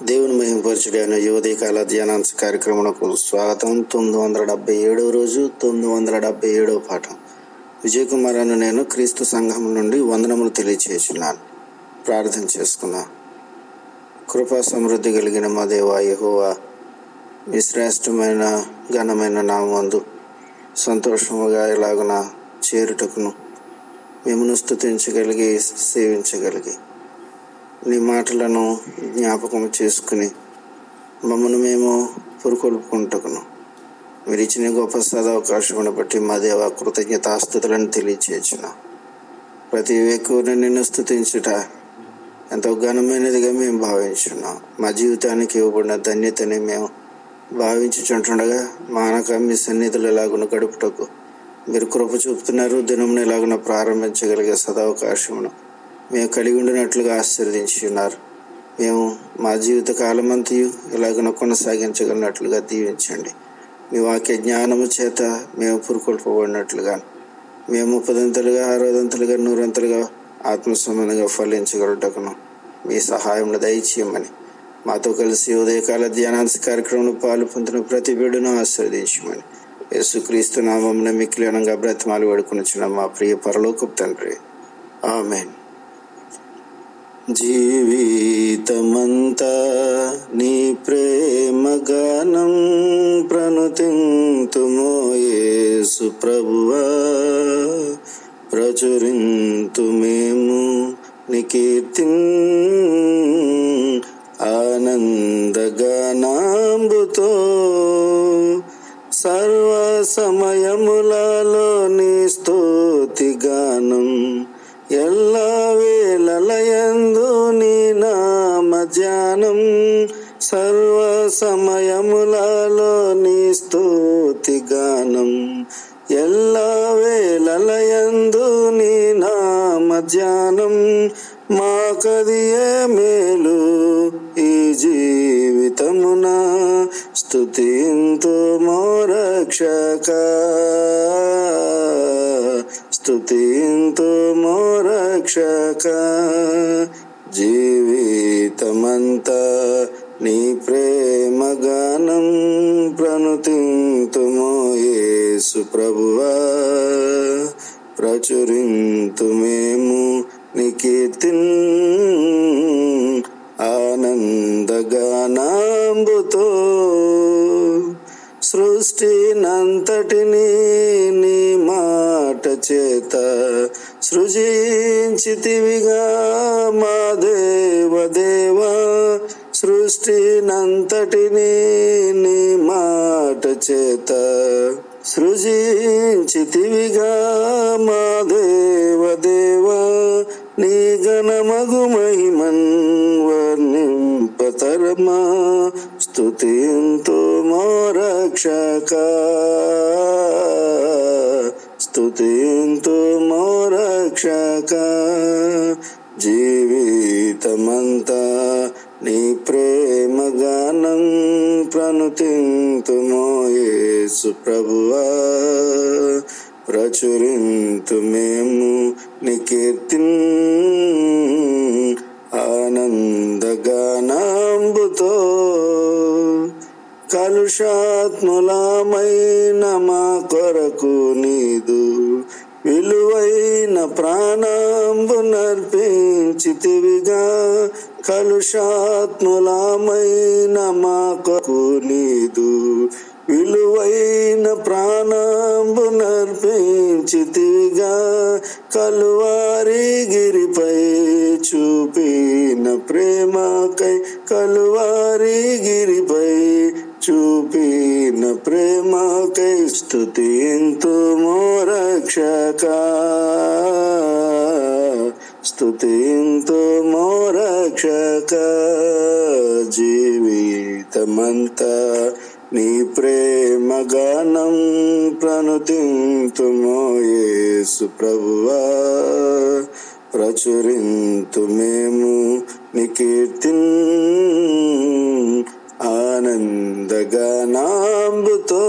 దేవుని మహిమపరచుడి అనే యువదీ కాల ధ్యానాంశ కార్యక్రమంకు స్వాగతం తొమ్మిది వందల డెబ్బై ఏడవ రోజు తొమ్మిది వందల డెబ్బై ఏడవ పాఠం విజయ్ కుమార్ అను నేను క్రీస్తు సంఘం నుండి వందనములు తెలియచేస్తున్నాను ప్రార్థన చేసుకున్నా కృపా సమృద్ధి కలిగిన మా దేవా యెహోవా మీ శ్రేష్టమైన ఘనమైన నామందు సంతోషముగా ఇలాగున చేరుటకును మిమ్మను స్తుతించగలిగి సేవించగలిగి నీ మాటలను జ్ఞాపకం చేసుకుని మమ్మను మేము పురుకొల్పుకుంటకును మీరు ఇచ్చిన గొప్ప సదవకాశమును బట్టి మా దేవ కృతజ్ఞతాస్థుతులను తెలియచేసిన ప్రతి వ్యక్తిని నిన్ను స్థుతించుట ఎంతో ఘనమైనదిగా మేము భావించున్నాం మా జీవితానికి ఇవ్వబడిన ధన్యతని మేము భావించుచుంటుండగా మానక మీ సన్నిధులు ఎలాగున గడుపుటకు మీరు కృప చూపుతున్నారు దినమును ఎలాగున ప్రారంభించగలిగే సదవకాశమును మేము కలిగి ఉండినట్లుగా ఆశీర్వదించి ఉన్నారు మేము మా జీవిత కాలమంతయు ఇలాగన కొనసాగించగలిగినట్లుగా దీవించండి మీ వాక్య జ్ఞానము చేత మేము పురుకొల్పబడినట్లుగా మేము పదంతలుగా ఆరోదంతలుగా నూరంతలుగా ఆత్మ సంబంధంగా ఫలించగలటకును మీ సహాయం దయచేయమని మాతో కలిసి ఉదయకాల ధ్యానాంశ కార్యక్రమంలో పాలు పొందిన ప్రతి బిడ్డను ఆశీర్వదించమని యేసుక్రీస్తు నామమున మిక్కిలీనంగా బ్రతిమాలు వేడుకొనిచ్చిన మా ప్రియ పరలోకపు తండ్రి ఆమెన్ జీవితమంతా నీ ప్రేమ గానం ప్రణుతింతుమో యేసు ప్రభువా ప్రచురింతు మేము నికీర్తిన్ ఆనందగానాంబుతో సర్వ సమయములలో నీ స్తోతి గానం ఎల్ల వేళలయందు నీ నామ ధ్యానం సర్వ సమయములలో నీ స్తోతి గానం ఎల్ల వేళలయందు నీ నామ ధ్యానం మా కదియే మేలు ఈ జీవితమున స్తుతింతు మోరక్షక స్తుతింతు మోరక్షక జీవితమంతా నీ ప్రేమ గానం ప్రణుతింతుమో యేసు ప్రభువా ప్రచురింతు మేము నికీర్తిన్ ఆనందగానాంబుతో సృష్టినంతటిని నీ మాట చేత సృజించితివిగా మా దేవ దేవా సృష్టినంతటిని నీ మాట చేత సృజించితివిగా మా దేవ దేవా నీ గణమగు మహిమన్ వర్ణింపతరమా స్తుతింతు మోరక్షక స్తుతింతు మోరక్షక జీవితమంతా నీ ప్రేమ గానం ప్రణుతింతుమో యేసు ప్రభువా ప్రచురింతు మేము నికీర్తిన్ ఆనందగానాంబుతో కలుషాత్ములమైన మా కొరకు నీదు విలువైన ప్రాణంబు నర్పించితివిగా కలుషాత్ములమైన మా కొరకు నీదు విలువైన ప్రాణంబు నర్పించితిగా కలువారి గిరిపై చూపిన ప్రేమకై కలువారి గిరిపై చూపిన ప్రేమకై స్తుతింతు మోరక్షక స్తుతింతు మోరక్షక జీవితమంతా నీ ప్రేమ గానం ప్రణుతింతుమో యేసు ప్రభువా ప్రచురింతు మేము నికీర్తిన్ ఆనందగానాంబుతో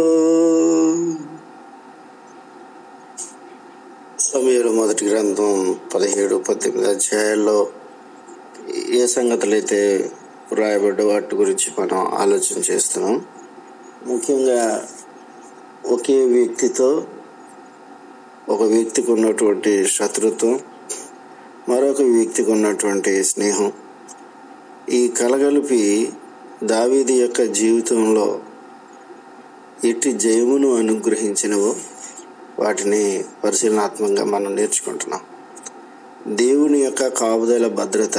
సమయంలో మొదటి గ్రంథం పదిహేడు పద్దెనిమిది అధ్యాయాల్లో ఏ సంగతులైతే రాయబడ్డ వాటి గురించి మనం ఆలోచన చేస్తున్నాం ముఖ్యంగా ఒకే వ్యక్తితో ఒక వ్యక్తికి ఉన్నటువంటి శత్రుత్వం మరొక వ్యక్తికి ఉన్నటువంటి స్నేహం ఈ కలగలిపి దావీది యొక్క జీవితంలో ఎట్టి జయమును అనుగ్రహించినవో వాటిని పరిశీలనాత్మకంగా మనం నేర్చుకుంటున్నాం దేవుని యొక్క కాపుదల భద్రత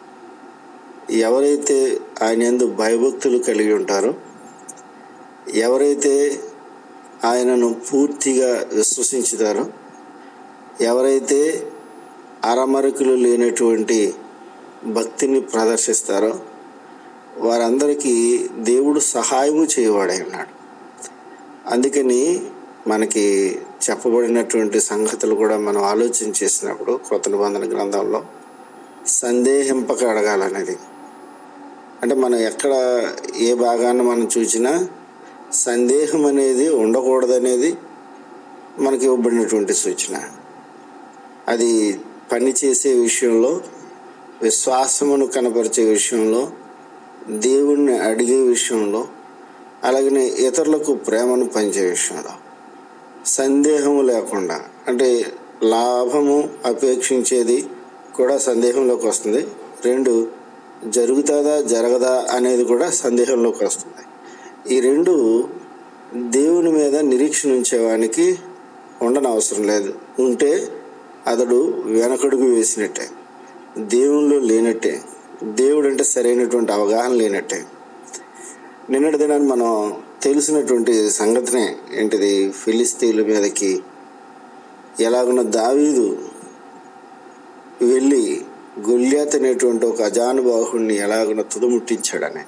ఎవరైతే ఆయన ఎందు భయభక్తులు కలిగి ఉంటారో ఎవరైతే ఆయనను పూర్తిగా విశ్వసించుతారో ఎవరైతే అరమరకులు లేనటువంటి భక్తిని ప్రదర్శిస్తారో వారందరికీ దేవుడు సహాయము చేయవాడై ఉన్నాడు అందుకని మనకి చెప్పబడినటువంటి సంగతులు కూడా మనం ఆలోచన చేసినప్పుడు కొత్త నిబంధన గ్రంథంలో సందేహింపక అడగాలనేది అంటే మనం ఎక్కడ ఏ భాగాన్ని మనం చూసినా సందేహం అనేది ఉండకూడదనేది మనకి ఇవ్వబడినటువంటి సూచన అది పని చేసే విషయంలో విశ్వాసమును కనపరిచే విషయంలో దేవుణ్ణి అడిగే విషయంలో అలాగనే ఇతరులకు ప్రేమను పంచే విషయంలో సందేహము లేకుండా అంటే లాభము అపేక్షించేది కూడా సందేహంలోకి వస్తుంది రెండు జరుగుతుందా జరగదా అనేది కూడా సందేహంలోకి వస్తుంది ఈ రెండు దేవుని మీద నిరీక్షణ ఉంచేవానికి ఉండని అవసరం లేదు ఉంటే అతడు వెనకడుగు వేసినట్టే దేవుళ్ళు లేనట్టే దేవుడు అంటే సరైనటువంటి అవగాహన లేనట్టే నిన్నటి దినాన్ని మనం తెలిసినటువంటి సంగతినే ఏంటిది ఫిలిస్తీన్ల మీదకి ఎలాగున్న దావీదు వెళ్ళి గొల్యాత్ అనేటువంటి ఒక అజానుబాహుడిని ఎలాగున తుదముట్టించాడని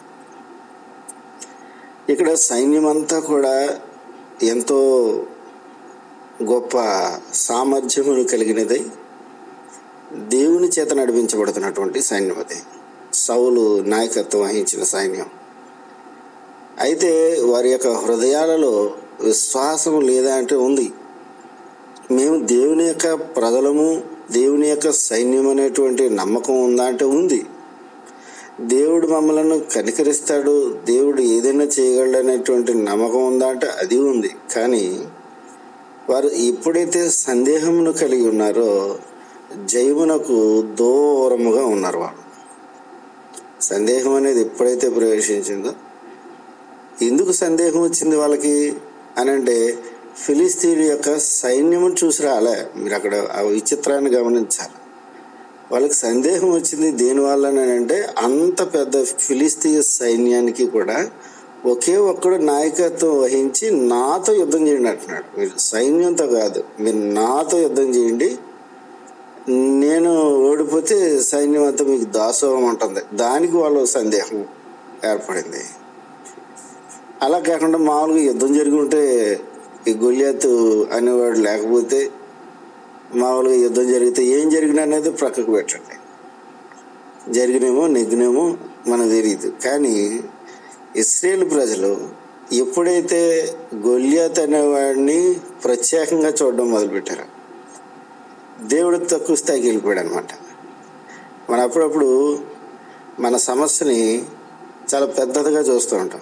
ఇక్కడ సైన్యమంతా కూడా ఎంతో గొప్ప సామర్థ్యములు కలిగినదై దేవుని చేత నడిపించబడుతున్నటువంటి సైన్యం అది సౌలు నాయకత్వం వహించిన సైన్యం అయితే వారి యొక్క హృదయాలలో విశ్వాసం లేదా అంటే ఉంది మేము దేవుని యొక్క ప్రజలము దేవుని యొక్క సైన్యం అనేటువంటి నమ్మకం ఉందా అంటే ఉంది దేవుడు మమ్మలను కనికరిస్తాడు దేవుడు ఏదైనా చేయగలడు అనేటువంటి నమ్మకం ఉందా అంటే అది ఉంది కానీ వారు ఎప్పుడైతే సందేహమును కలిగి ఉన్నారో జయమునకు దూరముగా ఉన్నారు వాళ్ళు సందేహం అనేది ఎప్పుడైతే ప్రవేశించిందో ఎందుకు సందేహం వచ్చింది వాళ్ళకి అని అంటే ఫిలిస్తీన్ యొక్క సైన్యము చూసి రాలే మీరు అక్కడ ఆ విచిత్రాన్ని గమనించాలి వాళ్ళకి సందేహం వచ్చింది దేనివల్ల అంటే అంత పెద్ద ఫిలిస్తీన్ సైన్యానికి కూడా ఒకే ఒక్కడు నాయకత్వం వహించి నాతో యుద్ధం చేయండి అంటున్నాడు మీరు సైన్యంతో కాదు మీరు నాతో యుద్ధం చేయండి నేను ఓడిపోతే సైన్యం అంతా మీకు దాసోహం ఉంటుంది దానికి వాళ్ళు సందేహం ఏర్పడింది అలా కాకుండా మామూలుగా యుద్ధం జరిగి ఉంటే ఈ గొల్యాతు అనేవాడు లేకపోతే మామూలుగా యుద్ధం జరిగితే ఏం జరిగిన అనేది ప్రక్కకు పెట్టండి జరిగినేమో నెగ్గినేమో మనకు తెలియదు కానీ ఇస్రేల్ ప్రజలు ఎప్పుడైతే గొల్యాత్ అనేవాడిని ప్రత్యేకంగా చూడడం మొదలుపెట్టారు దేవుడు తక్కువ స్థాయికి వెళ్ళిపోయాడు అనమాట మన అప్పుడప్పుడు మన సమస్యని చాలా పెద్దదిగా చూస్తూ ఉంటాం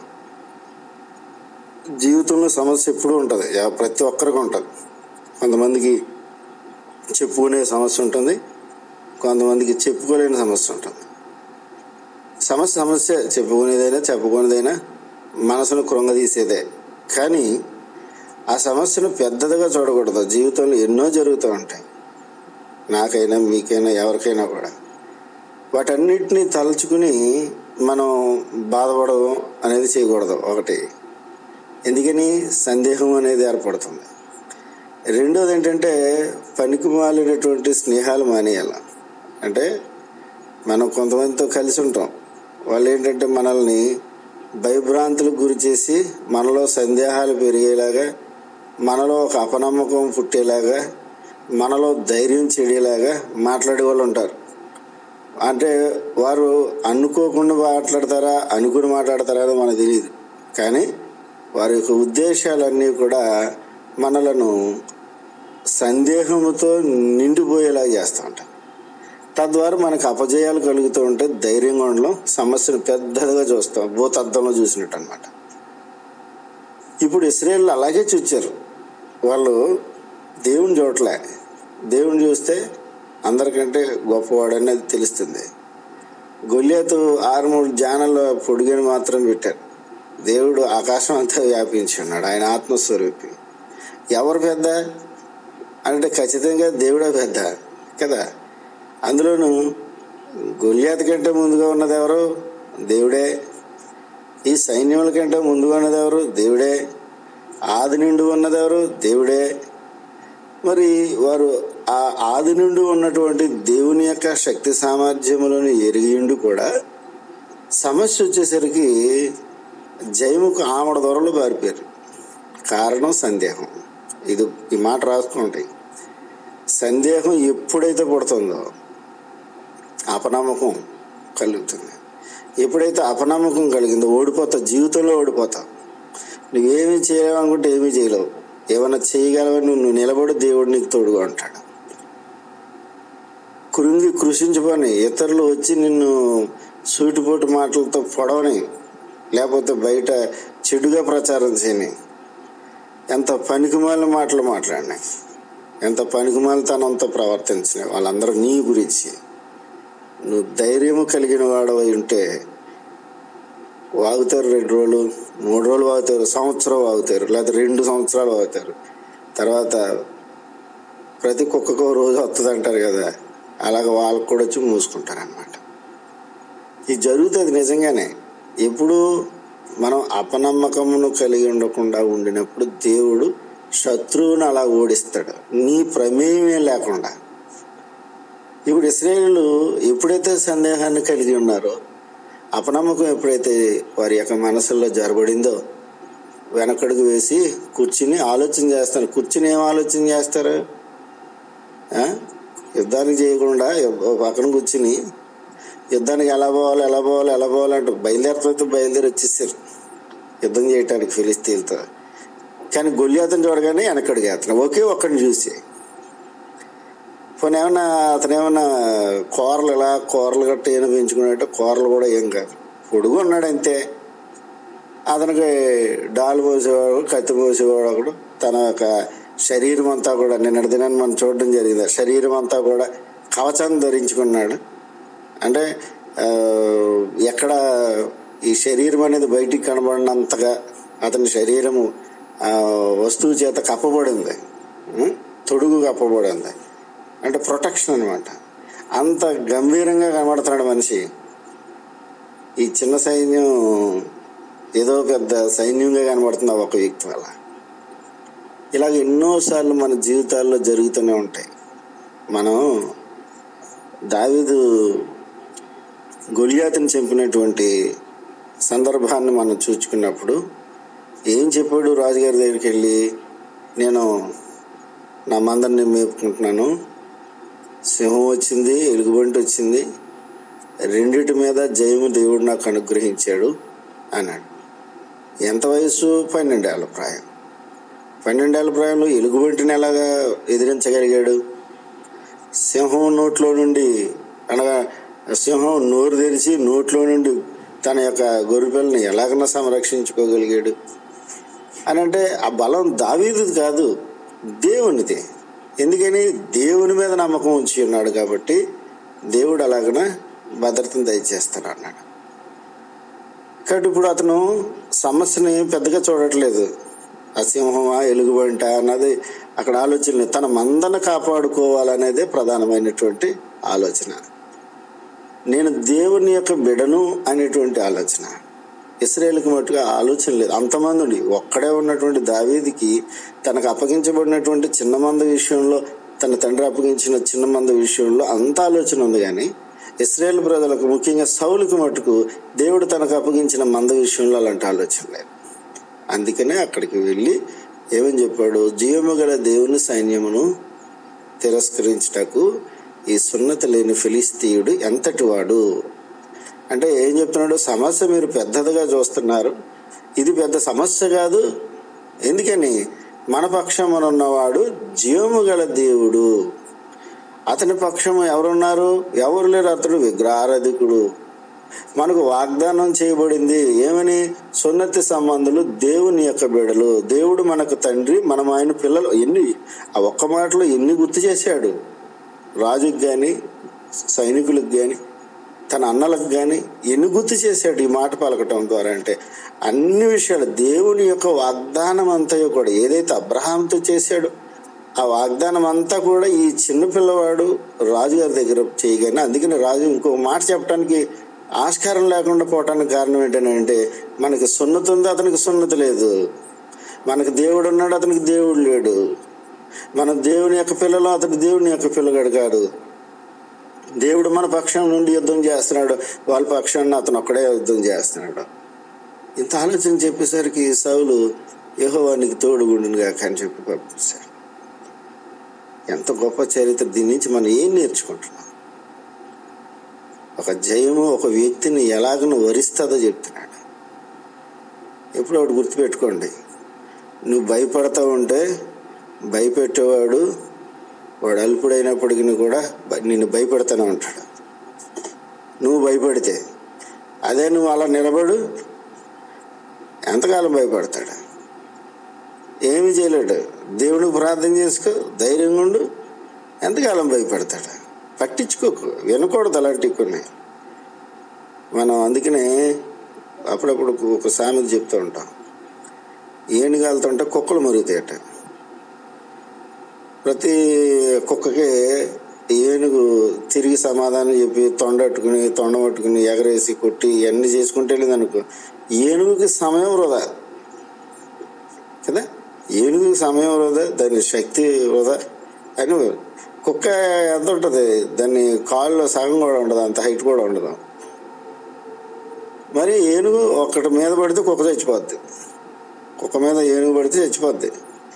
జీవితంలో సమస్య ఎప్పుడూ ఉంటుంది యా- ప్రతి ఒక్కరికి ఉంటుంది కొంతమందికి చెప్పుకునే సమస్య ఉంటుంది కొంతమందికి చెప్పుకోలేని సమస్య ఉంటుంది సమస్య సమస్య చెప్పుకునేదైనా చెప్పుకునేదైనా మనసును కృంగదీసేదే కానీ ఆ సమస్యను పెద్దదిగా చూడకూడదు జీవితంలో ఎన్నో జరుగుతూ ఉంటాయి నాకైనా మీకైనా ఎవరికైనా కూడా వాటన్నిటిని తలుచుకుని మనం బాధపడడం అనేది చేయకూడదు ఒకటి ఎందుకని సందేహం అనేది ఏర్పడుతుంది రెండోది ఏంటంటే పనికి మాలినటువంటి స్నేహాలు మానేయాల అంటే మనం కొంతమందితో కలిసి ఉంటాం వాళ్ళు ఏంటంటే మనల్ని భయభ్రాంతులకు గురి చేసి మనలో సందేహాలు పెరిగేలాగా మనలో ఒక అపనమ్మకం పుట్టేలాగా మనలో ధైర్యం చెడేలాగా మాట్లాడే వాళ్ళు ఉంటారు అంటే వారు అనుకోకుండా మాట్లాడతారా అనుకుని మాట్లాడతారా అని మనకు తెలియదు కానీ వారి యొక్క ఉద్దేశాలన్నీ కూడా మనలను సందేహంతో నిండిపోయేలా చేస్తూ ఉంటారు తద్వారా మనకు అపజయాలు కలుగుతూ ఉంటే ధైర్యంగా ఉండడం సమస్యను పెద్దదిగా చూస్తాం భూతద్దంలో చూసినట్టు అనమాట ఇప్పుడు ఇస్రాయేల్ అలాగే చూచారు వాళ్ళు దేవుని చూడలే దేవుని చూస్తే అందరికంటే గొప్పవాడు అనేది తెలుస్తుంది గొల్లియాతు ఆరు మూడు జానల్లో పొడిగని మాత్రం పెట్టారు దేవుడు ఆకాశం అంతా వ్యాపించి ఉన్నాడు ఆయన ఆత్మస్వరూపి ఎవరు పెద్ద అంటే ఖచ్చితంగా దేవుడే పెద్ద కదా అందులోనూ గొల్లియాత్ కంటే ముందుగా ఉన్నది ఎవరు దేవుడే ఈ సైన్యముల కంటే ముందుగా ఉన్నది ఎవరు దేవుడే ఆది నుండి ఉన్నది ఎవరు దేవుడే మరి వారు ఆ ఆది నుండి ఉన్నటువంటి దేవుని యొక్క శక్తి సామర్థ్యములను ఎరిగిండు కూడా సమస్య వచ్చేసరికి జయముకు ఆమడ దొరలు పారిపోయారు కారణం సందేహం ఇది ఈ మాట రాసుకోండి సందేహం ఎప్పుడైతే పుడుతుందో అపనమ్మకం కలుగుతుంది ఎప్పుడైతే అపనమ్మకం కలిగిందో ఓడిపోతావు జీవితంలో ఓడిపోతావు నువ్వేమీ చేయలేవు అనుకుంటే ఏమీ చేయలేవు ఏమైనా చేయగలవని నువ్వు నిలబడి దేవుడు నీకు తోడుగా ఉంటాడు కృంగి కృషించిపోని ఇతరులు వచ్చి నిన్ను సూటిపోటు మాటలతో పొడవని లేకపోతే బయట చెడుగా ప్రచారం చేయని ఎంత పనికిమాలిన మాటలు మాట్లాడినాయి ఎంత పనికిమాలితనంతో ప్రవర్తించిన వాళ్ళందరూ నీ గురించి నువ్వు ధైర్యము కలిగిన వాడవై ఉంటే వాగుతారు రెండు రోజులు మూడు రోజులు వాగుతారు సంవత్సరం వాగుతారు లేకపోతే రెండు సంవత్సరాలు వాగుతారు తర్వాత ప్రతి కుక్కకు ఓ రోజు వస్తుంది అంటారు కదా అలాగ వాళ్ళకు కూడా వచ్చి మూసుకుంటారు అనమాట ఇది జరుగుతుంది నిజంగానే ఎప్పుడు మనం అపనమ్మకమును కలిగి ఉండకుండా ఉండినప్పుడు దేవుడు శత్రువును అలా ఓడిస్తాడు నీ ప్రమేయమే లేకుండా ఇప్పుడు ఇస్రాయేలు ఎప్పుడైతే సందేహాన్ని కలిగి ఉన్నారో అపనమ్మకం ఎప్పుడైతే వారి యొక్క మనసుల్లో జరబడిందో వెనకడుగు వేసి కూర్చుని ఆలోచన చేస్తారు కూర్చుని ఏం ఆలోచన చేస్తారు ఆ? యుద్ధానికి చేయకుండా ఓ పక్కన కూర్చుని యుద్ధానికి ఎలా పోవాలి ఎలా పోవాలి ఎలా పోవాలంటే బయలుదేరుతో బయలుదేరి వచ్చేసారు యుద్ధం చేయటానికి ఫిలిస్తీన్తో కానీ గొల్లియాతను చూడగానే వెనకడుగు వేస్తున్నాం ఒకే ఒక్కడిని చూసి పోనీ ఏమన్నా అతను ఏమన్నా కూరలు ఇలా కూరలు గట్ట ఏమైనా పెంచుకున్నట్టు కూరలు కూడా ఏం కాదు పొడుగు ఉన్నాడు అంతే అతనికి డాలు పోసేవాడు కత్తి పోసేవాడు ఒకడు తన యొక్క శరీరం అంతా కూడా నిన్నటి దినాన్ని మనం చూడడం జరిగింది ఆ శరీరం అంతా కూడా కవచాన్ని ధరించుకున్నాడు అంటే ఆ, ఎక్కడ ఈ శరీరం అనేది బయటికి కనబడినంతగా అతని శరీరము ఆ, వస్తువు చేత కప్పబడింది ఉం? తొడుగు కప్పబడింది అంటే ప్రొటెక్షన్ అనమాట అంత గంభీరంగా కనబడుతున్నాడు మనిషి ఈ చిన్న సైన్యం ఏదో పెద్ద సైన్యంగా కనబడుతుంది ఆ ఒక వ్యక్తి వల్ల ఇలాగ ఎన్నోసార్లు మన జీవితాల్లో జరుగుతూనే ఉంటాయి మనం దావీదు గొలియాతిని చంపినటువంటి సందర్భాన్ని మనం చూచుకున్నప్పుడు ఏం చెప్పాడు రాజుగారి దగ్గరికి వెళ్ళి నేను నా మందరిని మేపుకుంటున్నాను సింహం వచ్చింది ఎలుగుబంటి వచ్చింది రెండిటి మీద జయము దేవుడు నాకు అనుగ్రహించాడు అన్నాడు ఎంత వయసు పన్నెండేళ్ల ప్రాయం పన్నెండేళ్ల ప్రాయంలో ఎలుగుబంటిని ఎలాగా ఎదిరించగలిగాడు సింహం నోట్లో నుండి అనగా సింహం నోరు తెరిచి నోట్లో నుండి తన యొక్క గొర్రెపిల్లని ఎలాగైనా సంరక్షించుకోగలిగాడు అని అంటే ఆ బలం దావీదు కాదు దేవునిది ఎందుకని దేవుని మీద నమ్మకం ఉంచి ఉన్నాడు కాబట్టి దేవుడు అలాగన భద్రతను దయచేస్తాడు అన్నాడు కాబట్టి ఇప్పుడు అతను సమస్యని పెద్దగా చూడట్లేదు ఆ సింహమా ఎలుగుబంట అన్నది అక్కడ ఆలోచన లేదు. తన మందను కాపాడుకోవాలనేదే ప్రధానమైనటువంటి ఆలోచన నేను దేవుని యొక్క బిడను అనేటువంటి ఆలోచన ఇస్రాయేల్కి మట్టుగా ఆలోచన లేదు అంతమంది ఉండి ఒక్కడే ఉన్నటువంటి దావీదికి తనకు అప్పగించబడినటువంటి చిన్న మంద విషయంలో తన తండ్రి అప్పగించిన చిన్న మంద విషయంలో అంత ఆలోచన ఉంది కానీ ఇస్రాయేల్ ప్రజలకు ముఖ్యంగా సౌలుకి మట్టుకు దేవుడు తనకు అప్పగించిన మంద విషయంలో అలాంటి ఆలోచన లేదు అందుకనే అక్కడికి వెళ్ళి ఏమని చెప్పాడు జీవము గల దేవుని సైన్యమును తిరస్కరించుటకు ఈ సున్నత లేని ఫిలిస్తీయుడు ఎంతటి వాడు అంటే ఏం చెప్తున్నాడు సమస్య మీరు పెద్దదిగా చూస్తున్నారు ఇది పెద్ద సమస్య కాదు ఎందుకని మన పక్షమున ఉన్నవాడు జీవము గల దేవుడు అతని పక్షం ఎవరున్నారు ఎవరు లేరు అతడు విగ్రహారాధికుడు మనకు వాగ్దానం చేయబడింది ఏమని సున్నతి సంబంధులు దేవుని యొక్క బిడలు దేవుడు మనకు తండ్రి మనం ఆయన పిల్లలు ఎన్ని ఆ ఒక్క మాటలో ఎన్ని గుర్తు చేశాడు రాజుకి కానీ సైనికులకు కానీ తన అన్నలకు కానీ ఎన్ని గుర్తు చేశాడు ఈ మాట పలకటం ద్వారా అంటే అన్ని విషయాలు దేవుని యొక్క వాగ్దానం అంతయో కూడా ఏదైతే అబ్రహాంతో చేశాడో ఆ వాగ్దానం అంతా కూడా ఈ చిన్న పిల్లవాడు రాజుగారి దగ్గర చేయగానే అందుకని రాజు ఇంకో మాట చెప్పడానికి ఆస్కారం లేకుండా పోవటానికి కారణం ఏంటంటే మనకి సున్నతి ఉంది అతనికి సున్నతి లేదు మనకి దేవుడు ఉన్నాడు అతనికి దేవుడు లేడు మన దేవుని యొక్క పిల్లలు అతడు దేవుని యొక్క పిల్లగాడు కాదు దేవుడు మన పక్షం నుండి యుద్ధం చేస్తున్నాడు వాళ్ళ పక్షాన్ని అతను ఒక్కడే యుద్ధం చేస్తున్నాడు ఇంత ఆలోచన చెప్పేసరికి సౌలు యహోవానికి తోడుగుండును కాక అని చెప్పి పంపిస్తారు ఎంత గొప్ప చరిత్ర దీని నుంచి మనం ఏం నేర్చుకుంటున్నాం ఒక జయము ఒక వ్యక్తిని ఎలాగను వరిస్తుందో చెప్తున్నాడు ఎప్పుడు ఒకటి గుర్తుపెట్టుకోండి నువ్వు భయపడతా ఉంటే భయపెట్టేవాడు వాడు అల్పుడైనప్పటికీ కూడా బ- నిన్ను భయపెడతానే ఉంటాడు నువ్వు భయపడితే అదే నువ్వు అలా నిలబడు ఎంతకాలం భయపడతాడు ఏమి చేయలేడు దేవుడికి ప్రార్థన చేసుకో ధైర్యంగా ఉండు ఎంతకాలం భయపడతాడు పట్టించుకోకు వినకూడదు అలాంటివి కొన్ని మనం అందుకనే అప్పుడప్పుడు ఒక సామెత చెప్తూ ఉంటాం ఏనుగాలుతుంటే కుక్కలు మరుగుతాయట ప్రతి కుక్కకి ఏనుగు తిరిగి సమాధానం చెప్పి తొండట్టుకుని తొండ పట్టుకుని ఎగరేసి కొట్టి ఇవన్నీ చేసుకుంటే లేదనుకో ఏనుగుకి సమయం వృధా కదా ఏనుగుకి సమయం వృధా దాని శక్తి వృధా అని కుక్క ఎంత ఉంటుంది దాన్ని కాల్లో సగం కూడా ఉండదు అంత హైట్ కూడా ఉండదు మరి ఏనుగు ఒక్కటి మీద పడితే కుక్క చచ్చిపోద్ది కుక్క మీద ఏనుగు పడితే చచ్చిపోద్ది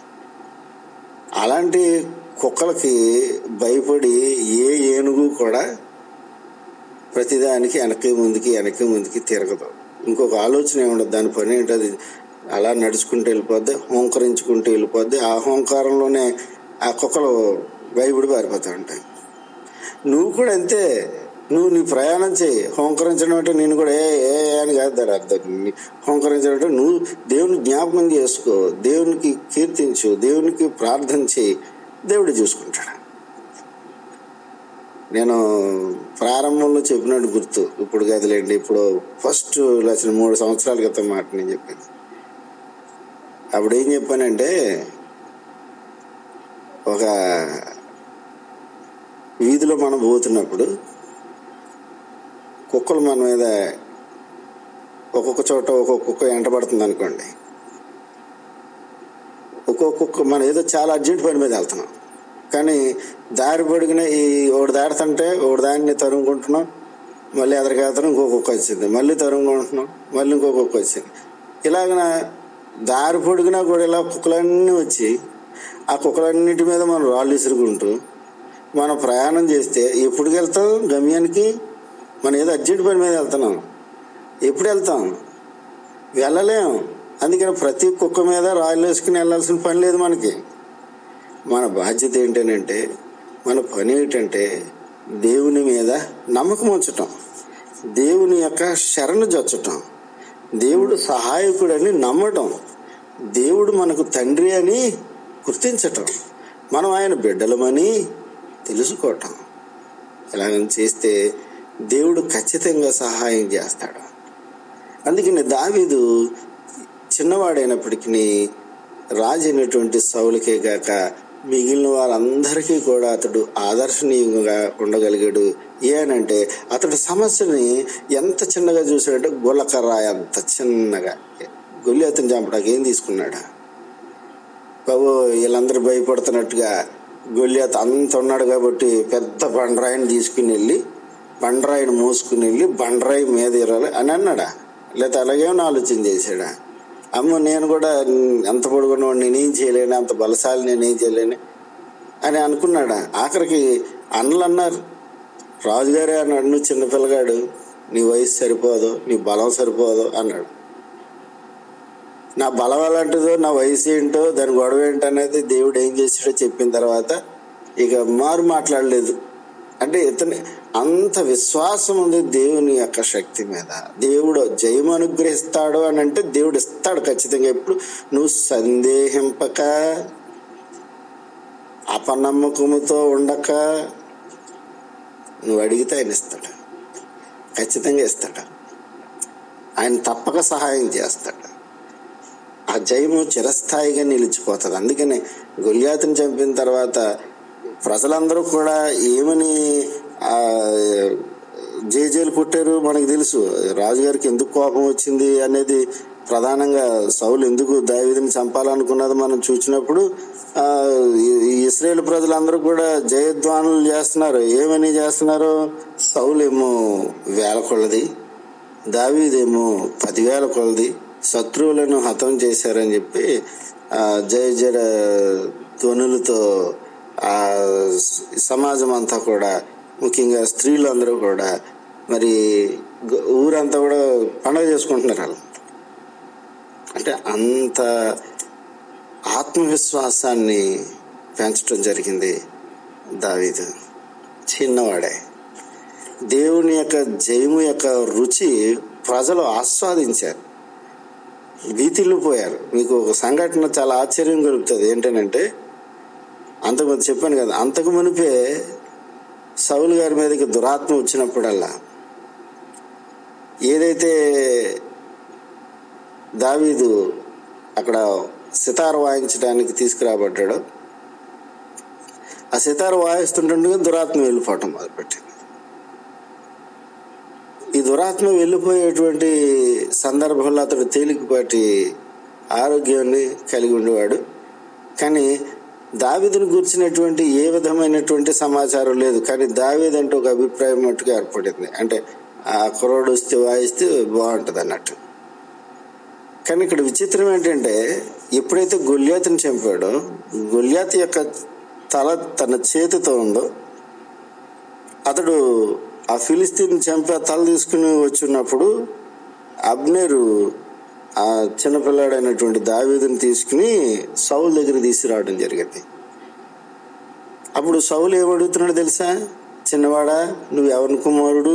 అలాంటి కుక్కలకి భయపడి ఏ ఏనుగు కూడా ప్రతిదానికి వెనక్కి ముందుకి వెనక్కి ముందుకి తిరగదు ఇంకొక ఆలోచన ఏముండదు దాని పని ఏంటది అలా నడుచుకుంటూ వెళ్ళిపోద్ది హోంకరించుకుంటూ వెళ్ళిపోద్ది ఆ హోంకారంలోనే ఆ కుక్కలు భయపడి పారిపోతూ ఉంటాయి నువ్వు కూడా అంతే నువ్వు నీ ప్రయాణం చేయి హోంకరించడం అంటే నేను కూడా ఏ ఏ ఏ అని కాదు దాని అర్థం నీ- హోంకరించడం అంటే నువ్వు దేవుని జ్ఞాపకం చేసుకో దేవునికి కీర్తించు దేవునికి ప్రార్థన చేయి దేవుడు చూసుకుంటాడు నేను ప్రారంభంలో చెప్పినట్టు గుర్తు ఇప్పుడు కదలేండి ఇప్పుడు ఫస్ట్ లక్షణ మూడు సంవత్సరాల క్రితం మాట నేను చెప్పింది అప్పుడు ఏం చెప్పానంటే ఒక వీధిలో మనం పోతున్నప్పుడు కుక్కలు మన మీద ఒక్కొక్క చోట ఒక్కొక్క కుక్క వెంటబడుతుంది అనుకోండి ఒక్కొక్క కుక్క మనం ఏదో చాలా అర్జెంట్ పని మీద వెళ్తున్నాం కానీ దారి పొడిగిన ఈ ఒకటి దాడుతుంటే ఒకటి దాన్ని తరుముకుంటున్నాం మళ్ళీ ఎదరికి వెళ్తున్నాం ఇంకో కుక్క వచ్చింది మళ్ళీ తరుముకుంటున్నాం మళ్ళీ ఇంకో కుక్క వచ్చింది ఇలాగన దారి పొడిగినా కూడా ఇలా కుక్కలన్నీ వచ్చి ఆ కుక్కలన్నిటి మీద మనం రాళ్ళు విసురుకుంటూ మనం ప్రయాణం చేస్తే ఎప్పుడు వెళ్తాం గమ్యానికి మనం ఏదో అర్జెంట్ పని మీద వెళ్తున్నాం ఎప్పుడు వెళ్తాం వెళ్ళలేం అందుకని ప్రతి కుక్క మీద రాళ్ళు వేసుకుని వెళ్ళాల్సిన పని లేదు మనకి మన బాధ్యత ఏంటంటే మన పని ఏంటంటే దేవుని మీద నమ్మకం ఉంచటం దేవుని యొక్క శరణు జొచ్చటం దేవుడు సహాయకుడని నమ్మటం దేవుడు మనకు తండ్రి అని గుర్తించటం మనం ఆయన బిడ్డలమని తెలుసుకోవటం ఇలాగని చేస్తే దేవుడు ఖచ్చితంగా సహాయం చేస్తాడు అందుకని దావీదు చిన్నవాడైనప్పటికీ రాజు అయినటువంటి సౌలకే గాక మిగిలిన వారందరికీ కూడా అతడు ఆదర్శనీయంగా ఉండగలిగాడు ఏనంటే అతడు సమస్యని ఎంత చిన్నగా చూసాడంటే గుల్లకర్ర అంత చిన్నగా గొల్లి అతను చంపడానికి ఏం తీసుకున్నాడు బాబు వీళ్ళందరూ భయపడుతున్నట్టుగా గొల్లియాత్ అంత ఉన్నాడు కాబట్టి పెద్ద బండరాయిని తీసుకుని వెళ్ళి బండరాయిని మోసుకుని వెళ్ళి బండరాయి మీద ఇరాలి అని అన్నాడా లేకపోతే అలాగేమో ఆలోచన చేశాడా అమ్మ నేను కూడా అంత పొడుగున్నవాడు నేనేం చేయలేను అంత బలశాలి నేనేం చేయలేను అని అనుకున్నాడా ఆఖరికి అన్నలు అన్నారు రాజుగారే అన్నాడు నువ్వు చిన్నపిల్లగాడు నీ వయసు సరిపోదు నీ బలం సరిపోదు అన్నాడు నా బలం ఎలాంటిదో నా వయసు ఏంటో దాని గొడవ ఏంటనేది దేవుడు ఏం చేసాడో చెప్పిన తర్వాత ఇక మారు మాట్లాడలేదు అంటే ఇతని అంత విశ్వాసం ఉంది దేవుని యొక్క శక్తి మీద దేవుడు జయం అనుగ్రహిస్తాడు అని అంటే దేవుడు ఇస్తాడు ఖచ్చితంగా ఎప్పుడు నువ్వు సందేహింపక అపనమ్మకముతో ఉండక నువ్వు అడిగితే ఆయన ఇస్తాడు ఖచ్చితంగా ఇస్తాడు ఆయన తప్పక సహాయం చేస్తాడు ఆ జయము చిరస్థాయిగా నిలిచిపోతుంది అందుకని గొల్యాతుని చంపిన తర్వాత ప్రజలందరూ కూడా ఏమని ఆ జేజేలు పుట్టారు మనకు తెలుసు రాజుగారికి ఎందుకు కోపం వచ్చింది అనేది ప్రధానంగా సౌలు ఎందుకు దావీదిని చంపాలనుకున్నది మనం చూసినప్పుడు ఆ ఈ ఇస్రాయేల్ ప్రజలందరూ కూడా జయధ్వానులు చేస్తున్నారు ఏమని చేస్తున్నారు సౌలు ఏమో వేల కొలది దావీదేమో పదివేల కొలది శత్రువులను హతం చేశారని చెప్పి ఆ జయ జయ ధ్వనులతో ఆ సమాజం అంతా కూడా ముఖ్యంగా స్త్రీలు అందరూ కూడా మరి గ- ఊరంతా కూడా పండగ చేసుకుంటున్నారు వాళ్ళు అంటే అంత ఆత్మవిశ్వాసాన్ని పెంచడం జరిగింది దావీదు చిన్నవాడే దేవుని యొక్క జయము యొక్క రుచి ప్రజలు ఆస్వాదించారు భీతిల్లు పోయారు మీకు ఒక సంఘటన చాలా ఆశ్చర్యం కలుగుతుంది ఏంటంటే అంతకుముందు చెప్పాను కదా అంతకు మునిపే సౌలు గారి మీదకి దురాత్మ వచ్చినప్పుడల్లా ఏదైతే దావీదు అక్కడ సితార్ వాయించడానికి తీసుకురాబడ్డాడో ఆ సితార్ వాయిస్తుంటుండగా దురాత్మ వెళ్ళిపోవటం మొదలుపెట్టింది ఈ దురాత్మ వెళ్ళిపోయేటువంటి సందర్భంలో అతడు తేలికపాటి ఆరోగ్యాన్ని కలిగి ఉండేవాడు కానీ దావీదును గురించినటువంటి ఏ విధమైనటువంటి సమాచారం లేదు కానీ దావీద్ అంటే ఒక అభిప్రాయం మట్టుగా ఏర్పడింది అంటే ఆ కుర్రోడు వస్తే వాయిస్తే బాగుంటుంది అన్నట్టు కానీ ఇక్కడ విచిత్రం ఏంటంటే ఎప్పుడైతే గొల్యాతుని చంపాడో గొల్యాత్ యొక్క తల తన చేతితో ఉందో అతడు ఆ ఫిలిస్తీన్ చంపి ఆ తల తీసుకుని వచ్చినప్పుడు అబ్నేరు ఆ చిన్నపిల్లాడైనటువంటి దావీదుని తీసుకుని సౌల్ దగ్గర తీసుకురావడం జరిగింది అప్పుడు సౌలు ఏమడుగుతున్నాడు తెలుసా చిన్నవాడా నువ్వు ఎవరి కుమారుడు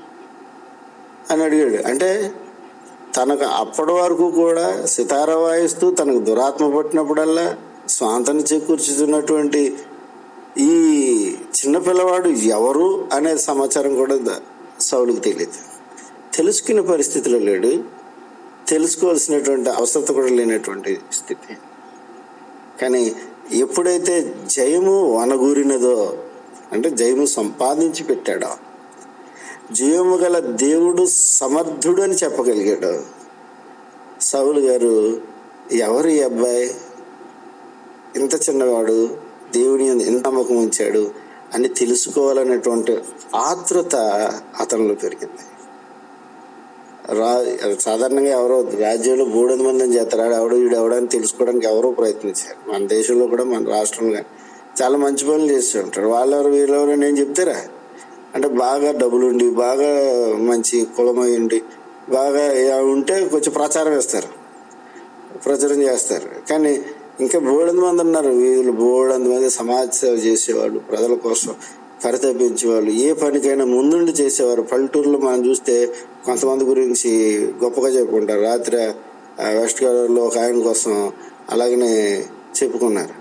అని అడిగాడు అంటే తనకు అప్పటి వరకు కూడా సితార వాయిస్తూ తనకు దురాత్మ పట్టినప్పుడల్లా స్వాంతని చేకూర్చుతున్నటువంటి ఈ చిన్న పిల్లవాడు ఎవరు అనే సమాచారం కూడా ద- సౌలుకు తెలియదు తెలుసుకునే పరిస్థితిలో లేడు తెలుసుకోవాల్సినటువంటి అవసరత కూడా లేనటువంటి స్థితి కానీ ఎప్పుడైతే జయము వనగూరినదో అంటే జయము సంపాదించి పెట్టాడో జయము గల దేవుడు సమర్థుడు అని చెప్పగలిగాడు సౌలు గారు ఎవరు ఈ అబ్బాయి ఇంత చిన్నవాడు దేవుని యందు ఎంత నమ్మకం ఉంచాడు అని తెలుసుకోవాలనేటువంటి ఆతృత అతనిలో పెరిగింది రా సాధారణంగా ఎవరో రాజ్యంలో మూడు మంది అని చేస్తారు ఎవడు వీడు ఎవడని తెలుసుకోవడానికి ఎవరో ప్రయత్నించారు మన దేశంలో కూడా మన రాష్ట్రంలో చాలా మంచి పనులు చేస్తూ ఉంటారు వాళ్ళెవరు వీళ్ళెవరు నేను చెప్తారా అంటే బాగా డబ్బులుండి బాగా మంచి కులమై ఉండి బాగా ఇలా ఉంటే కొంచెం ప్రచారం వేస్తారు ప్రచారం చేస్తారు కానీ ఇంకా బోడంది మంది ఉన్నారు వీళ్ళు బోడంది మంది సమాజ సేవ చేసేవాళ్ళు ప్రజల కోసం పరితపించేవాళ్ళు ఏ పనికైనా ముందుండి చేసేవారు పల్లెటూరులో మనం చూస్తే కొంతమంది గురించి గొప్పగా చెప్పుకుంటారు రాత్రి ఆ, వెస్ట్ గోదావరిలో ఒక ఆయన కోసం అలాగనే చెప్పుకున్నారు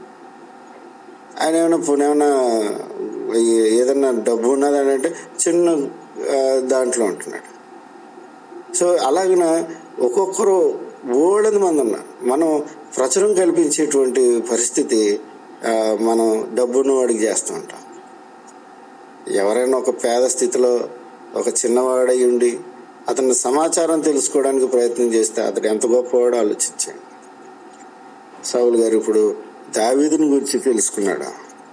ఆయన ఏమైనా పోనీ ఏమైనా ఏ- ఏదన్నా డబ్బు ఉన్నది అని అంటే చిన్న ఆ, దాంట్లో ఉంటున్నాడు సో అలాగిన ఒక్కొక్కరు ఓడని మంది ఉన్నారు మనం ప్రచురం కల్పించేటువంటి పరిస్థితి ఆ, మనం డబ్బును వాడికి చేస్తూ ఉంటాం ఎవరైనా ఒక పేద స్థితిలో ఒక చిన్నవాడై ఉండి అతని సమాచారం తెలుసుకోవడానికి ప్రయత్నం చేస్తే అతడు ఎంత గొప్పవాడో ఆలోచించండి సౌలు గారు ఇప్పుడు దావీదుని గురించి తెలుసుకున్నాడు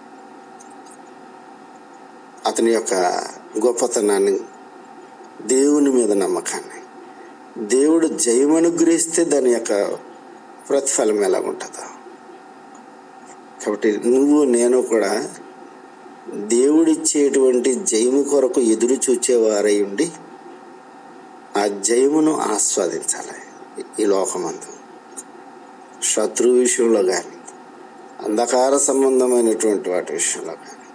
అతని యొక్క గొప్పతనాన్ని దేవుని మీద నమ్మకాన్ని దేవుడు జయమనుగ్రహిస్తే దాని యొక్క ప్రతిఫలం ఎలా ఉంటుందో కాబట్టి నువ్వు నేను కూడా దేవుడిచ్చేటువంటి జయము కొరకు ఎదురు చూచేవారై ఉండి ఆ జయమును ఆస్వాదించాలి ఈ లోకమందు శత్రు విషయంలో కానీ అంధకార సంబంధమైనటువంటి వాటి విషయంలో కానీ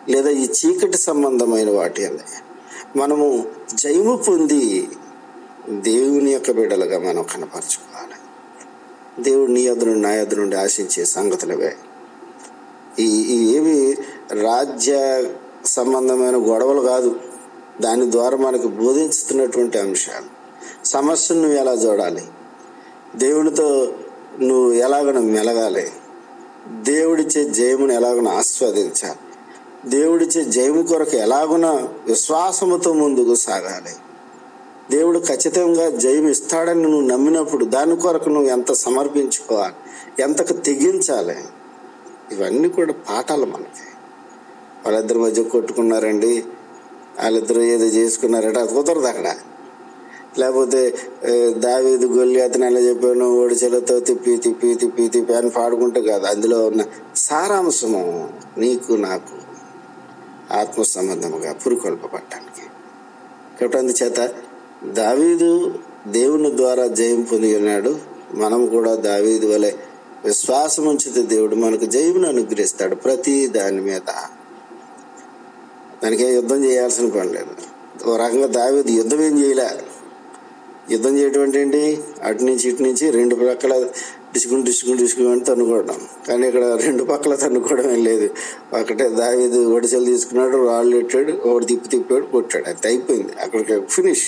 లేదా ఈ చీకటి సంబంధమైన వాటి అంది మనము జయము పొంది దేవుని యొక్క బిడ్డలుగా మనం కనపరచుకోవాలి దేవుడు నీ యొద్ద నుండి నా యొద్ద నుండి ఆశించే సంగతులవే ఈ ఈ ఏవి రాజ్య సంబంధమైన గొడవలు కాదు దాని ద్వారా మనకు బోధించుతున్నటువంటి అంశాలు సమస్యను నువ్వు ఎలా చూడాలి దేవునితో నువ్వు ఎలాగన మెలగాలి దేవుడిచ్చే జయమును ఎలాగన ఆస్వాదించాలి దేవుడిచ్చే జయము కొరకు ఎలాగున విశ్వాసముతో ముందుకు సాగాలి దేవుడు ఖచ్చితంగా జయం ఇస్తాడని నువ్వు నమ్మినప్పుడు దాని కొరకు నువ్వు ఎంత సమర్పించుకోవాలి ఎంతకు తెగించాలి ఇవన్నీ కూడా పాఠాలు మనకి వాళ్ళిద్దరి మధ్య కొట్టుకున్నారండి వాళ్ళిద్దరూ ఏదో చేసుకున్నారంటే అది కుదరదు అక్కడ లేకపోతే ఏ, దావీదు గొల్లి అతను ఎలా చెప్పాను ఒడిచెలతో తిప్పి తిప్పి తిప్పి తిప్పి అని పాడుకుంటే కాదు అందులో ఉన్న సారాంశము నీకు నాకు ఆత్మ సంబంధముగా పురుకొల్పబడటానికి కాబట్టి అందుచేత దావీదు దేవుని ద్వారా జయం పొంది ఉన్నాడు మనం కూడా దావీదు వలె విశ్వాసం ఉంచితే దేవుడు మనకు జయమును అనుగ్రహిస్తాడు ప్రతి దాని మీద దానికే యుద్ధం చేయాల్సిన పని లేదు ఓ రకంగా దావీదు యుద్ధం ఏం చేయలే యుద్ధం చేయడం అంటే ఏంటి అటు నుంచి ఇటు నుంచి రెండు పక్కల డిసుకుని డిసుకుని డిసుకుని అని తన్నుకోవడం కానీ ఇక్కడ రెండు పక్కల తన్నుకోవడం ఏం లేదు ఒకటే దావీదు ఒడిసెలు తీసుకున్నాడు రాళ్ళు పెట్టాడు ఒకటి తిప్పి తిప్పాడు కొట్టాడు అది అయిపోయింది అక్కడికి ఫినిష్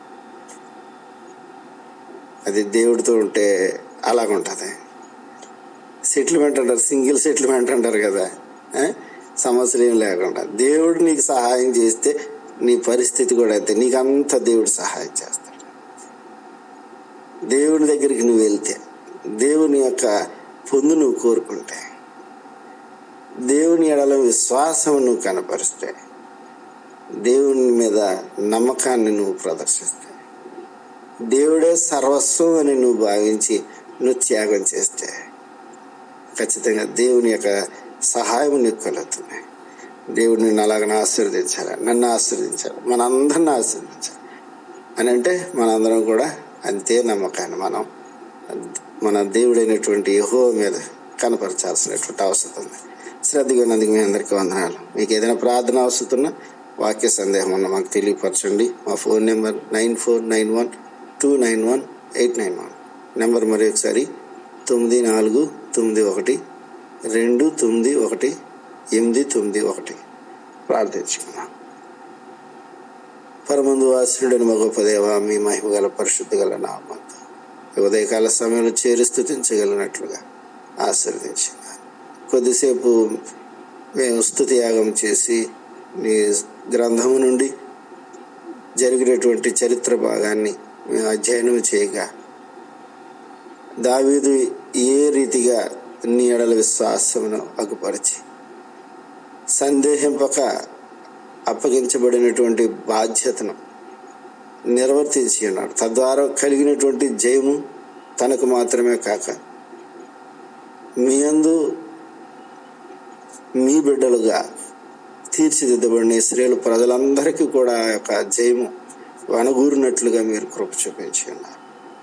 అది దేవుడితో ఉంటే అలాగుంటుంది సెటిల్మెంట్ అంటారు సింగిల్ సెటిల్మెంట్ అంటారు కదా ఆ? సమస్యలు ఏం లేకుండా దేవుడు నీకు సహాయం చేస్తే నీ పరిస్థితి కూడా అయితే నీకు అంత దేవుడు సహాయం చేస్తాడు దేవుని దగ్గరికి నువ్వు వెళ్తే దేవుని యొక్క పొందు నువ్వు కోరుకుంటే దేవుని ఎడల విశ్వాసం నువ్వు కనపరిస్తే దేవుని మీద నమ్మకాన్ని నువ్వు ప్రదర్శిస్తే దేవుడే సర్వస్వం అని నువ్వు భావించి నువ్వు త్యాగం చేస్తే ఖచ్చితంగా దేవుని యొక్క సహాయం నీకు కలుగుతుంది దేవుడు నిన్ను అలాగనే ఆశీర్వదించాలి నన్ను ఆశీర్వదించాలి మనందరిని ఆశీర్వదించాలి అని అంటే మనందరం కూడా అంతే నమ్మకాన్ని మనం మన దేవుడైనటువంటి యహో మీద కనపరచాల్సినటువంటి అవసరం ఉంది శ్రద్ధగా ఉన్నందుకు మీ అందరికీ వందనాలు మీకు ఏదైనా ప్రార్థన అవసరం ఉన్నా వాక్య సందేహం ఉన్నా మాకు తెలియపరచండి మా phone number nine four nine one two nine one eight nine one number మరి ఒకసారి తొమ్మిది నాలుగు తొమ్మిది ఒకటి రెండు తొమ్మిది ఒకటి ఎనిమిది తొమ్మిది ఒకటి ప్రార్థించుకున్నాం పరమందు వాసుడని మా గొప్ప దేవ మీ మహిమ గల పరిశుద్ధి గల నామంతో ఈ ఉదయకాల సమయంలో చేరి స్థుతించగలిగినట్లుగా ఆశీర్వదించిన కొద్దిసేపు మేము స్థుతి యాగం చేసి నీ గ్రంథము నుండి జరిగినటువంటి చరిత్ర భాగాన్ని మేము అధ్యయనం చేయగా దావీదు ఏ రీతిగా నీ ఎడల విశ్వాసమును అగుపరిచి సందేహింపక అప్పగించబడినటువంటి బాధ్యతను నిర్వర్తించి ఉన్నాడు తద్వారా కలిగినటువంటి జయము తనకు మాత్రమే కాక మీ అందు మీ బిడ్డలుగా తీర్చిదిద్దబడిన స్త్రీలు ప్రజలందరికీ కూడా ఆ యొక్క జయము వనగూరినట్లుగా మీరు కృప చూపించి ఉన్నారు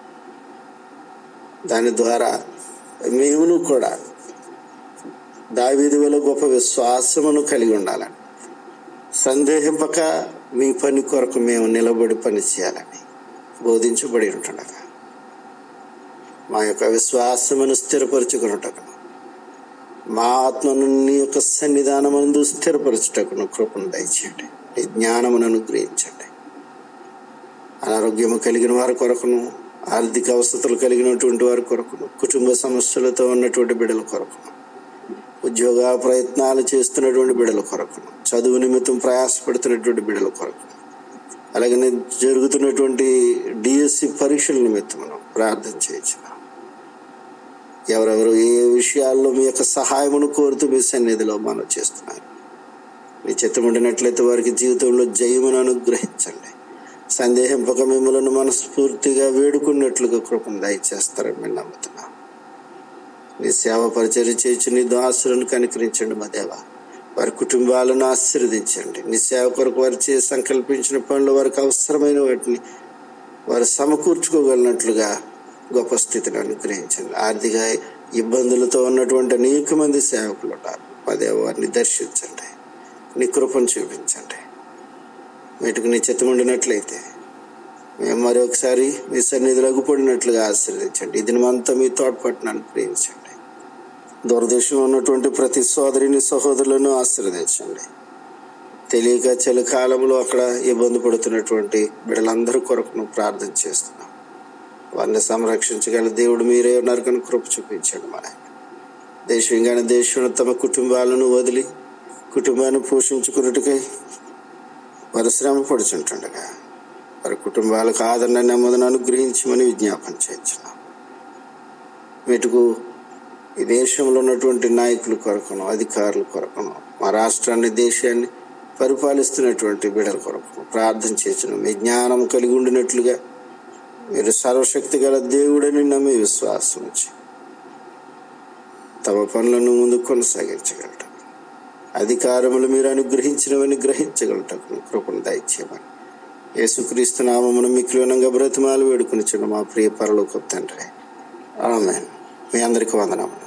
దాని ద్వారా మేమును కూడా దావీదు వల్ల గొప్ప విశ్వాసమును కలిగి ఉండాలని సందేహింపక మీ పని కొరకు మేము నిలబడి పని చేయాలని బోధించబడి ఉంటుండగా మా యొక్క విశ్వాసమును స్థిరపరచుకున్నటకు మా ఆత్మను నీ యొక్క సన్నిధానమందు స్థిరపరచుటకును కృపను దయచేయండి నీ జ్ఞానమును అనుగ్రహించండి అనారోగ్యము కలిగిన వారి కొరకును ఆర్థిక అవసరతలు కలిగినటువంటి వారి కొరకును కుటుంబ సమస్యలతో ఉన్నటువంటి బిడ్డల కొరకును ఉద్యోగ ప్రయత్నాలు చేస్తున్నటువంటి బిడ్డల కొరకును చదువు నిమిత్తం ప్రయాసపడుతున్నటువంటి బిడ్డల కొరకు అలాగనే జరుగుతున్నటువంటి డిఎస్సి పరీక్షల నిమిత్తమును ప్రార్థన చేయించున్నాం ఎవరెవరు ఏ విషయాల్లో మీ యొక్క సహాయమును కోరుతూ మీ సన్నిధిలో మనం చేస్తున్నారు మీ చిత్తం ఉండినట్లయితే వారికి జీవితంలో జయమును అనుగ్రహించండి సందేహింపక మిమ్మల్ని మనస్ఫూర్తిగా వేడుకున్నట్లుగా కృపను దయచేస్తారని మేము నమ్ముతున్నాం నీ సేవ పరిచర్య చేయించి నీ దాసులను కనికరించండి మా దేవ వారి కుటుంబాలను ఆశీర్వదించండి నీ సేవ కొరకు వారు చేసి సంకల్పించిన పనులు వారికి అవసరమైన వాటిని వారు సమకూర్చుకోగలిగినట్లుగా గొప్ప స్థితిని అనుగ్రహించండి ఆర్థిక ఇబ్బందులతో ఉన్నటువంటి అనేక మంది సేవకులు ఉన్నారు మా దేవ వారిని దర్శించండి నీ కృపను చూపించండి వీటికి నీ చిత్తం ఉండినట్లయితే మేము మరి ఒకసారి మీ సన్నిధిలో అగుపడినట్లుగా ఆశీర్వదించండి ఇది అంతా మీ తోడ్పట్టినాన్ని ప్రేమించండి దూరదేశంలో ఉన్నటువంటి ప్రతి సోదరిని సహోదరులను ఆశీర్వదించండి తెలియక చలి కాలంలో అక్కడ ఇబ్బంది పడుతున్నటువంటి బిడ్డలందరి కొరకును ప్రార్థన చేస్తున్నాం వారిని సంరక్షించగల దేవుడు మీరే ఉన్నారు కనుక కృప చూపించండి మన దేశంగానే దేశంలో తమ కుటుంబాలను వదిలి కుటుంబాన్ని పోషించుకున్నట్టుకై వారు శ్రమ పడుచుంటుండగా వారి కుటుంబాలకు ఆదరణ నెమ్మదిని అనుగ్రహించమని విజ్ఞాపన చేయించున్నాం వీటికు ఈ దేశంలో ఉన్నటువంటి నాయకుల కొరకును అధికారుల కొరకును మా రాష్ట్రాన్ని దేశాన్ని పరిపాలిస్తున్నటువంటి బిడ్డల కొరకు ప్రార్థన చేసిన మీ జ్ఞానం కలిగి ఉండినట్లుగా మీరు సర్వశక్తి గల దేవుడని నమ్మి విశ్వాసం వచ్చి తమ పనులను ముందు కొనసాగించగలటం అధికారములు మీరు అనుగ్రహించినవని గ్రహించగలటకు కృపను దయచేయమని యేసుక్రీస్తు నామమును మిక్కిలినంగా బ్రతిమాలు వేడుకుని మా ప్రియ పరలోక తండ్రి ఆమె మీ అందరికీ వందనాలు